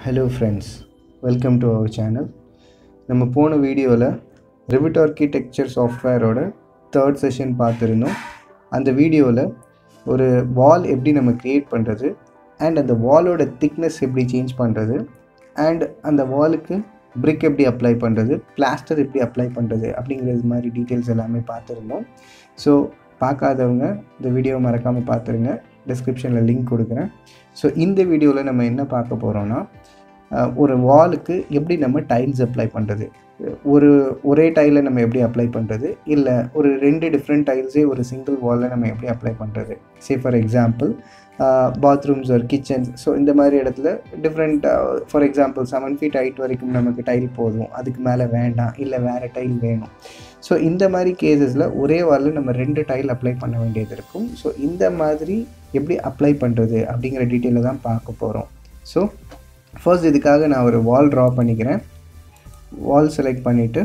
hello friends welcome to our channel நம்ம போன வீடியோவில் ரிவிட் ஆர்கிடெக்சர் சாஃப்ட்வேரோட தேர்ட் செஷன் பார்த்துருந்தோம் அந்த வீடியோவில் ஒரு வால் எப்படி நம்ம க்ரியேட் பண்ணுறது அண்ட் அந்த வாலோட திக்னஸ் எப்படி சேஞ்ச் பண்ணுறது அண்ட் அந்த வாலுக்கு பிரிக் எப்படி அப்ளை பண்ணுறது பிளாஸ்டர் எப்படி அப்ளை பண்ணுறது அப்படிங்கிறது மாதிரி டீட்டெயில்ஸ் எல்லாமே பார்த்துருந்தோம் ஸோ பார்க்காதவங்க இந்த வீடியோ மறக்காமல் பார்த்துருங்க டிஸ்கிரிப்ஷனில் லிங்க் கொடுக்குறேன் ஸோ இந்த வீடியோவில் நம்ம என்ன பார்க்க போகிறோன்னா அஹ், ஒரு வாலுக்கு எப்படி நம்ம டைல்ஸ் அப்ளை பண்ணுறது ஒரு ஒரே டைலை நம்ம எப்படி அப்ளை பண்ணுறது இல்லை ஒரு ரெண்டு டிஃப்ரெண்ட் டைல்ஸே ஒரு சிங்கிள் வாலில் நம்ம எப்படி அப்ளை பண்ணுறது சே ஃபார் எக்ஸாம்பிள் பாத்ரூம்ஸ் ஒரு கிச்சன்ஸ் ஸோ இந்த மாதிரி இடத்துல different for example seven feet height வரைக்கும் நமக்கு டைல் போதும் அதுக்கு மேலே வேண்டாம் இல்லை வேறு டைல் வேணும் ஸோ இந்த மாதிரி கேசஸில் ஒரே வாலில் நம்ம ரெண்டு டைல் அப்ளை பண்ண வேண்டியது இருக்கும் ஸோ இந்த மாதிரி எப்படி அப்ளை பண்ணுறது அப்படிங்கிற டீட்டெயிலை தான் பார்க்க போகிறோம் ஸோ ஃபர்ஸ்ட் இதுக்காக நான் ஒரு வால் ட்ரா பண்ணிக்கிறேன் வால் செலக்ட் பண்ணிவிட்டு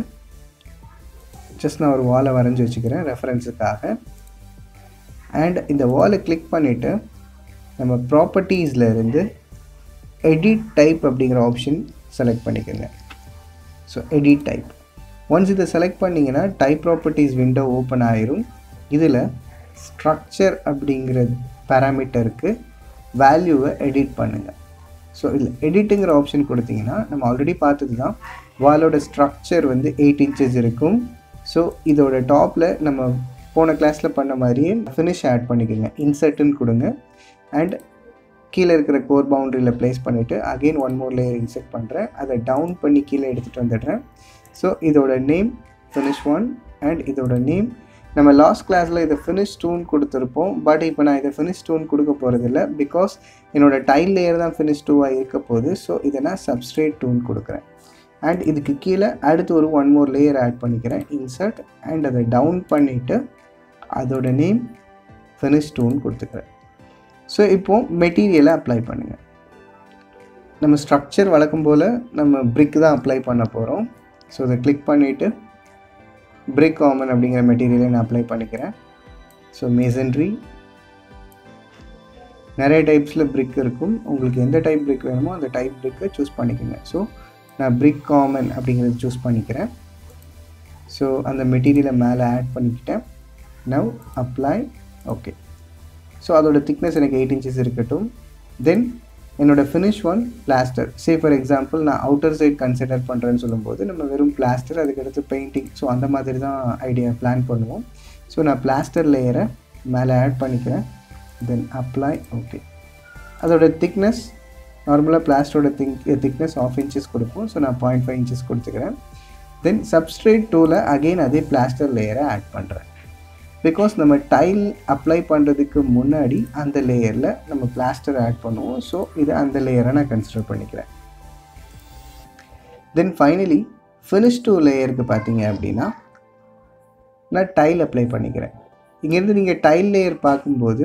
ஜஸ்ட் நான் ஒரு வாலை வரைஞ்சி வச்சுக்கிறேன் ரெஃபரன்ஸுக்காக அண்ட் இந்த வாலை கிளிக் பண்ணிவிட்டு நம்ம ப்ராப்பர்ட்டிஸில் இருந்து எடிட் டைப் அப்படிங்கிற ஆப்ஷன் செலக்ட் பண்ணிக்கோங்க ஸோ எடிட் டைப் ஒன்ஸ் இதை செலக்ட் பண்ணிங்கன்னா டைப் ப்ராப்பர்ட்டிஸ் விண்டோ ஓப்பன் ஆயிரும் இதில் ஸ்ட்ரக்சர் அப்படிங்கிற பேராமீட்டருக்கு வேல்யூவை எடிட் பண்ணுங்கள் ஸோ இதில் எடிட்டுங்கிற ஆப்ஷன் கொடுத்தீங்கன்னா நம்ம ஆல்ரெடி பார்த்தது தான் வாலோட ஸ்ட்ரக்சர் வந்து எயிட் இன்ச்சஸ் இருக்கும் ஸோ இதோட டாப்பில் நம்ம போன கிளாஸில் பண்ண மாதிரியே ஃபினிஷ் ஆட் பண்ணிக்கோங்க இன்சர்ட்டுன்னு கொடுங்க அண்ட் கீழே இருக்கிற கோர் பவுண்டரியில் ப்ளேஸ் பண்ணிவிட்டு again one more layer insert பண்ணுறேன் அதை டவுன் பண்ணி கீழே எடுத்துகிட்டு வந்துடுறேன் ஸோ இதோட நேம் ஃபினிஷ் ஒன் அண்ட் இதோட நேம் நம்ம லாஸ்ட் கிளாஸில் இதை ஃபினிஷ் டூன் கொடுத்துருப்போம் பட் இப்போ நான் இதை ஃபினிஷ் டூன் கொடுக்க போகிறதில்ல பிகாஸ் என்னோட டைல் லேயர் தான் ஃபினிஷ் டூவாக இருக்க போகுது ஸோ இதை நான் சப்ஸ்ட்ரேட் டூன் கொடுக்குறேன் அண்ட் இதுக்கு கீழே அடுத்து ஒரு ஒன் மோர் லேயர் ஆட் பண்ணிக்கிறேன் இன்சர்ட் அண்ட் அதை டவுன் பண்ணிவிட்டு அதோட நேம் ஃபினிஷ் டூன் கொடுத்துக்கிறேன் ஸோ இப்போது மெட்டீரியலை அப்ளை பண்ணுங்கள் நம்ம ஸ்ட்ரக்சர் வழக்கம் போல் நம்ம பிரிக் தான் அப்ளை பண்ண போகிறோம் ஸோ இதை கிளிக் பண்ணிவிட்டு பிரிக் காமன் அப்படிங்கிற மெட்டீரியலை நான் அப்ளை பண்ணிக்கிறேன் ஸோ மேசன்ட்ரி நிறைய டைப்ஸில் பிரிக் இருக்கும் உங்களுக்கு எந்த டைப் பிரிக் வேணுமோ அந்த டைப் பிரிக்கை சூஸ் பண்ணிக்கோங்க ஸோ நான் பிரிக் காமன் அப்படிங்கிறத சூஸ் பண்ணிக்கிறேன் ஸோ அந்த மெட்டீரியலை மேலே ஆட் பண்ணிக்கிட்டேன் நவ் அப்ளை ஓகே ஸோ அதோட திக்னஸ் எனக்கு எயிட் இன்ச்சஸ் இருக்கட்டும் தென் என்னோட finish one plaster say for example நான் அவுட்டர் சைட் கன்சிடர் பண்ணுறேன்னு சொல்லும்போது நம்ம வெறும் பிளாஸ்டர் அதுக்கடுத்து பெயிண்டிங் ஸோ அந்த மாதிரி தான் ஐடியா பிளான் பண்ணுவோம் ஸோ நான் பிளாஸ்டர் லேயரை மேலே ஆட் பண்ணிக்கிறேன் தென் அப்ளை ஓகே அதோட திக்னஸ் நார்மலாக பிளாஸ்டரோட திங்க் திக்னஸ் ஆஃப் இன்ச்சஸ் கொடுப்போம் ஸோ நான் பாயிண்ட் ஃபைவ் இன்ச்சஸ் கொடுத்துக்கிறேன் தென் சப்ஸ்ட்ரேட் டூவில் அகெயின் அதே பிளாஸ்டர் லேயரை ஆட் பண்ணுறேன் பிகாஸ் நம்ம டைல் அப்ளை பண்ணுறதுக்கு முன்னாடி அந்த லேயரில் நம்ம பிளாஸ்டர் ஆட் பண்ணுவோம் ஸோ இதை அந்த லேயரை நான் கன்சிடர் பண்ணிக்கிறேன் தென் ஃபைனலி ஃபினிஷ் டூ லேயருக்கு பார்த்தீங்க அப்படின்னா நான் டைல் அப்ளை பண்ணிக்கிறேன் இங்கேருந்து நீங்கள் டைல் லேயர் பார்க்கும்போது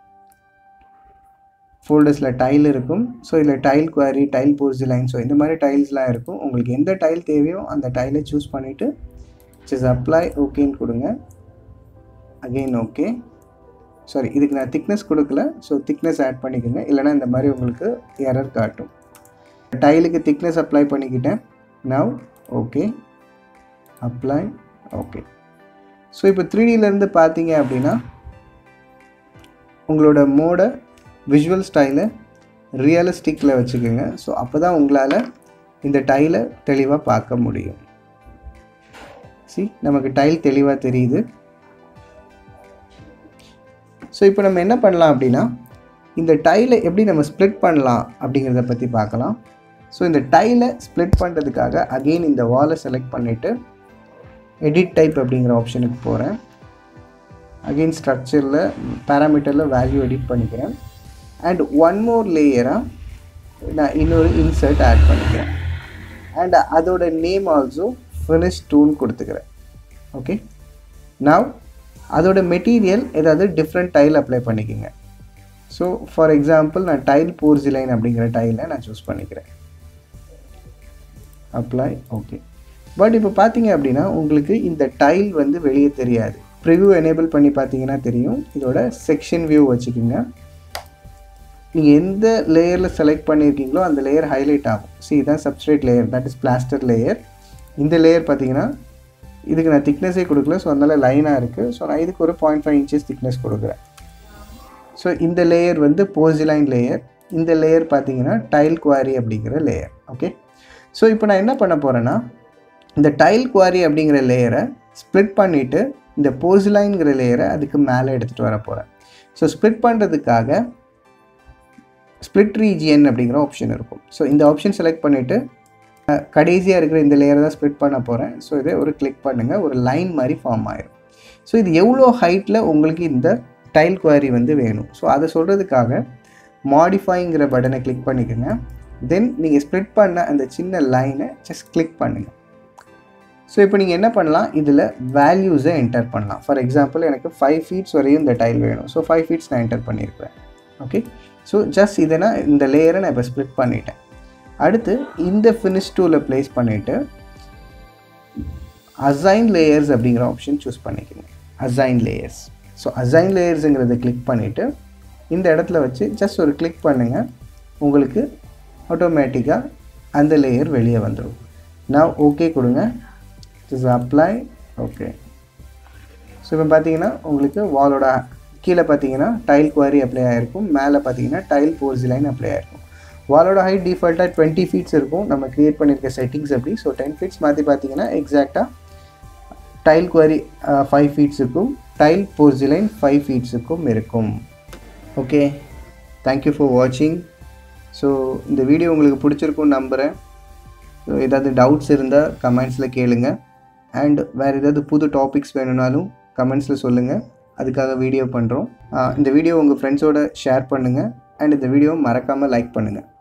ஃபோல்டர்ஸில் டைல் இருக்கும் ஸோ இதில் tile quarry tile porcelain so இந்த மாதிரி டைல்ஸ்லாம் இருக்கும் உங்களுக்கு எந்த டைல் தேவையோ அந்த டைலை சூஸ் பண்ணிவிட்டு ஜஸ்ட் அப்ளை ஓகேன்னு கொடுங்க அகெயின் ஓகே சாரி இதுக்கு நான் திக்னஸ் கொடுக்கல ஸோ திக்னஸ் ஆட் பண்ணிக்கோங்க இல்லைனா இந்த மாதிரி உங்களுக்கு எரர் காட்டும் டைலுக்கு திக்னஸ் அப்ளை பண்ணிக்கிட்டேன் now okay apply okay so இப்போ த்ரீடியிலேருந்து பார்த்தீங்க அப்படின்னா உங்களோட மோடை விஷுவல் ஸ்டைலை ரியலிஸ்டிக்கில் வச்சுக்கோங்க ஸோ அப்போ தான் உங்களால் இந்த டைலை தெளிவாக பார்க்க முடியும் சி நமக்கு டைல் தெளிவாக தெரியுது ஸோ இப்போ நம்ம என்ன பண்ணலாம் அப்படின்னா இந்த டைலை எப்படி நம்ம ஸ்ப்ளிட் பண்ணலாம் அப்படிங்கிறத பற்றி பார்க்கலாம் ஸோ இந்த டைலை ஸ்ப்ளிட் பண்ணுறதுக்காக அகெயின் இந்த வாலை செலக்ட் பண்ணிவிட்டு எடிட் டைப் அப்படிங்கிற ஆப்ஷனுக்கு போகிறேன் அகெயின் ஸ்ட்ரக்சரில் பேராமீட்டரில் வேல்யூ எடிட் பண்ணிக்கிறேன் அண்ட் ஒன் மோர் லேயராக நான் இன்னொரு இன்சர்ட் ஆட் பண்ணிக்கிறேன் அண்ட் அதோட நேம் ஆல்சோ ஃபினிஷ் டூன் கொடுத்துக்கிறேன் ஓகே நவ் அதோட மெட்டீரியல் ஏதாவது டிஃப்ரெண்ட் டைல் அப்ளை பண்ணிக்கோங்க ஸோ ஃபார் எக்ஸாம்பிள் நான் டைல் போர்சிலைன் அப்படிங்கிற டைலை நான் சூஸ் பண்ணிக்கிறேன் அப்ளை ஓகே பட் இப்போ பார்த்தீங்க அப்படின்னா உங்களுக்கு இந்த டைல் வந்து வெளியே தெரியாது ப்ரிவ்யூ எனேபிள் பண்ணி பார்த்தீங்கன்னா தெரியும் இதோட செக்ஷன் வியூ வச்சுக்கோங்க நீங்கள் எந்த லேயரில் செலக்ட் பண்ணியிருக்கீங்களோ அந்த லேயர் ஹைலைட் ஆகும் சி இதான் substrate layer that is plaster layer இந்த லேயர் பார்த்தீங்கன்னா இதுக்கு நான் திக்னஸே கொடுக்கல ஸோ அதனால லைனாக இருக்குது ஸோ நான் இதுக்கு ஒரு பாயிண்ட் ஃபைவ் இன்ச்சஸ் திக்னஸ் கொடுக்குறேன் ஸோ இந்த லேயர் வந்து போசிலைன் லேயர் இந்த லேயர் பார்த்தீங்கன்னா டைல் குவாரி அப்படிங்கிற லேயர் ஓகே ஸோ இப்போ நான் என்ன பண்ண போகிறேன்னா இந்த டைல் குவாரி அப்படிங்கிற லேயரை ஸ்ப்ளிட் பண்ணிவிட்டு இந்த போசிலைன்கிற லேயரை அதுக்கு மேலே எடுத்துகிட்டு வர போகிறேன் ஸோ ஸ்ப்ளிட் பண்ணுறதுக்காக ஸ்ப்ளிட் ரீஜியன் அப்படிங்கிற ஆப்ஷன் இருக்கும் ஸோ இந்த ஆப்ஷன் செலக்ட் பண்ணிவிட்டு கடைசியாக இருக்கிற இந்த லேயரை தான் ஸ்ப்ளிட் பண்ண போகிறேன் ஸோ இதை ஒரு கிளிக் பண்ணுங்கள் ஒரு லைன் மாதிரி ஃபார்ம் ஆயிரும் ஸோ இது எவ்வளோ ஹைட்டில் உங்களுக்கு இந்த டைல் குவாரி வந்து வேணும் ஸோ அதை சொல்கிறதுக்காக மாடிஃபைங்கிற பட்டனை கிளிக் பண்ணிக்கோங்க தென் நீங்கள் ஸ்ப்ளிட் பண்ண அந்த சின்ன லைனை ஜஸ்ட் கிளிக் பண்ணுங்கள் ஸோ இப்போ நீங்கள் என்ன பண்ணலாம் இதில் வேல்யூஸை என்டர் பண்ணலாம் ஃபார் எக்ஸாம்பிள் எனக்கு ஃபைவ் ஃபீட்ஸ் வரையும் இந்த டைல் வேணும் ஸோ ஃபைவ் ஃபீட்ஸ் நான் என்டர் பண்ணியிருப்பேன் ஓகே ஸோ ஜஸ்ட் இதை நான் இந்த லேயரை நான் இப்போ ஸ்ப்ளிட் பண்ணிட்டேன் அடுத்து இந்த ஃபினிஷ் டூவில் ப்ளேஸ் பண்ணிவிட்டு அசைன் லேயர்ஸ் அப்படிங்கிற ஆப்ஷன் சூஸ் பண்ணிக்கோங்க அசைன் லேயர்ஸ் ஸோ அசைன் லேயர்ஸுங்கிறத கிளிக் பண்ணிவிட்டு இந்த இடத்துல வச்சு ஜஸ்ட் ஒரு கிளிக் பண்ணுங்கள் உங்களுக்கு ஆட்டோமேட்டிக்காக அந்த லேயர் வெளியே வந்துடும் நான் ஓகே கொடுங்க ஜஸ்ட் அப்ளை ஓகே ஸோ இப்போ பார்த்தீங்கன்னா உங்களுக்கு வாலோட கீழே பார்த்தீங்கன்னா டைல் குவாரி அப்ளை ஆகிருக்கும் மேலே பார்த்தீங்கன்னா டைல் போர்சிலைன் அப்ளை ஆகிருக்கும் வாலோட ஹைட் டிஃபால்ட்டாக டுவெண்ட்டி ஃபீட்ஸ் இருக்கும் நம்ம க்ரியேட் பண்ணியிருக்க செட்டிங்ஸ் அப்படி ஸோ டென் ஃபீட்ஸ் மாற்றி பார்த்தீங்கன்னா எக்ஸாக்டாக டைல் குவாரி ஃபைவ் ஃபீட்ஸுக்கும் டைல் போர்சிலைன் ஃபைவ் ஃபீட்ஸுக்கும் இருக்கும் ஓகே தேங்க்யூ ஃபார் வாட்சிங் ஸோ இந்த வீடியோ உங்களுக்கு பிடிச்சிருக்கும்னு நம்புகிறேன் ஸோ ஏதாவது டவுட்ஸ் இருந்தால் கமெண்ட்ஸில் கேளுங்க அண்ட் வேறு ஏதாவது புது டாபிக்ஸ் வேணும்னாலும் கமெண்ட்ஸில் சொல்லுங்கள் அதுக்காக வீடியோ பண்ணுறோம் இந்த வீடியோ உங்கள் ஃப்ரெண்ட்ஸோட ஷேர் பண்ணுங்கள் அண்ட் இந்த வீடியோ மறக்காமல் லைக் பண்ணுங்கள்